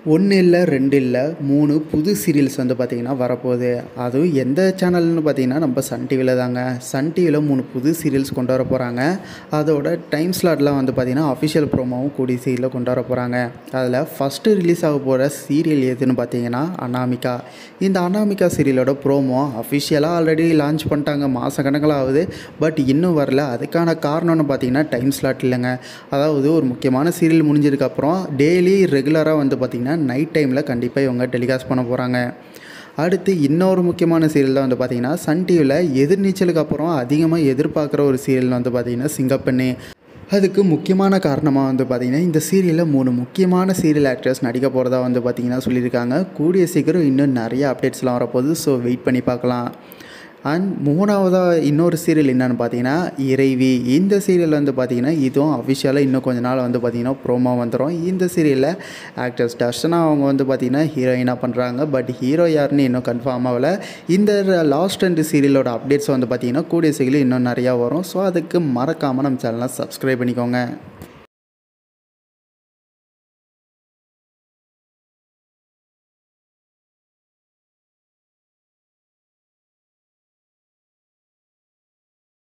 ஒன்று இல்லை ரெண்டு இல்லை மூணு புது சீரியல்ஸ் வந்து பார்த்திங்கன்னா வரப்போகுது அதுவும் எந்த சேனல்னு பார்த்தீங்கன்னா நம்ம சன் டிவியில் தாங்க சன் டிவியில் மூணு புது சீரியல்ஸ் கொண்டு வர போகிறாங்க அதோட டைம் ஸ்லாட்லாம் வந்து பார்த்திங்கன்னா அஃபிஷியல் ப்ரோமோவும் கூடிய சீரியலில் கொண்டு வர போகிறாங்க அதில் ஃபஸ்ட்டு ரிலீஸ் ஆக போகிற சீரியல் எதுன்னு பார்த்தீங்கன்னா அனாமிகா இந்த அனாமிகா சீரியலோட ப்ரோமோ அஃபிஷியலாக ஆல்ரெடி லான்ச் பண்ணிட்டாங்க மாத கணக்கில் ஆகுது பட் இன்னும் வரல அதுக்கான காரணம்னு பார்த்தீங்கன்னா டைம் ஸ்லாட் இல்லைங்க அதாவது ஒரு முக்கியமான சீரியல் முடிஞ்சதுக்கப்புறம் டெய்லி ரெகுலராக வந்து பார்த்திங்கன்னா நைட் டைமில் கண்டிப்பாக இவங்க டெலிகாஸ்ட் பண்ண போகிறாங்க அடுத்து இன்னொரு முக்கியமான சீரியல் தான் வந்து பார்த்திங்கன்னா சன் டிவியில் எதிர்நீச்சலுக்கு அப்புறம் அதிகமாக எதிர்பார்க்குற ஒரு சீரியல் வந்து பார்த்திங்கன்னா சிங்கப்பெண்ணு அதுக்கு முக்கியமான காரணமாக வந்து பார்த்திங்கன்னா இந்த சீரியலில் மூணு முக்கியமான சீரியல் ஆக்டர்ஸ் நடிக்க போகிறதா வந்து பார்த்திங்கன்னா சொல்லியிருக்காங்க கூடிய சீக்கிரம் இன்னும் நிறைய அப்டேட்ஸ்லாம் வரப்போகுது ஸோ வெயிட் பண்ணி பார்க்கலாம் அண்ட் மூணாவதாக இன்னொரு சீரியல் என்னென்னு பார்த்தீங்கன்னா இறைவி இந்த சீரியல் வந்து பார்த்தீங்கன்னா இதுவும் அஃபிஷியலாக இன்னும் கொஞ்ச நாள் வந்து பார்த்தீங்கன்னா ப்ரோமோ வந்துடும் இந்த சீரியலில் ஆக்டர்ஸ் தர்ஷனா அவங்க வந்து பார்த்தீங்கன்னா ஹீரோயினாக பண்ணுறாங்க பட் ஹீரோ யாருன்னு இன்னும் கன்ஃபார்ம் ஆகலை இந்த லாஸ்ட் ரெண்டு சீரியலோட அப்டேட்ஸ் வந்து பார்த்தீங்கன்னா கூடிய சீரியல் இன்னும் நிறையா வரும் ஸோ அதுக்கு மறக்காமல் நம்ம சேனலை சப்ஸ்கிரைப் பண்ணிக்கோங்க